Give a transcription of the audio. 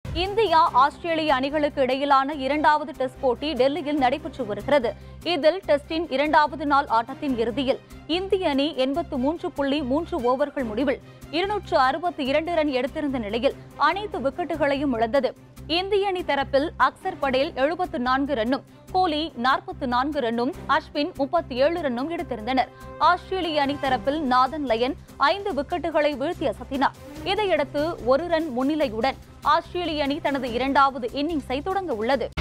India ஆஸ்திரேலிய அணிகளுக்கு இடையிலான இரண்டாவது டெஸ்ட் போட்டி டெல்லியில் நடைபெற்று வருகிறது இதில் டெஸ்டின் இரண்டாவது நாள் ஆட்டத்தின் இறுதியில் இந்திய அணி எண்பத்து மூன்று புள்ளி மூன்று ஓவர்கள் முடிவில் இருநூற்று அறுபத்தி இரண்டு ரன் எடுத்திருந்த நிலையில் அனைத்து விக்கெட்டுகளையும் இழந்தது இந்திய அணி தரப்பில் அக்சர் படேல் எழுபத்து நான்கு ரன்னும் கோலி நாற்பத்து நான்கு ரன்னும் அஸ்வின் முப்பத்தி ஏழு ரன்னும் எடுத்திருந்தனர் ஆஸ்திரேலிய அணி தரப்பில் நாதன் லயன் ஐந்து விக்கெட்டுகளை வீழ்த்தி அசத்தினார் இதையடுத்து ஒரு ரன் முன்னிலையுடன் ஆஸ்திரேலிய அணி தனது இரண்டாவது இன்னிங்ஸை தொடங்க உள்ளது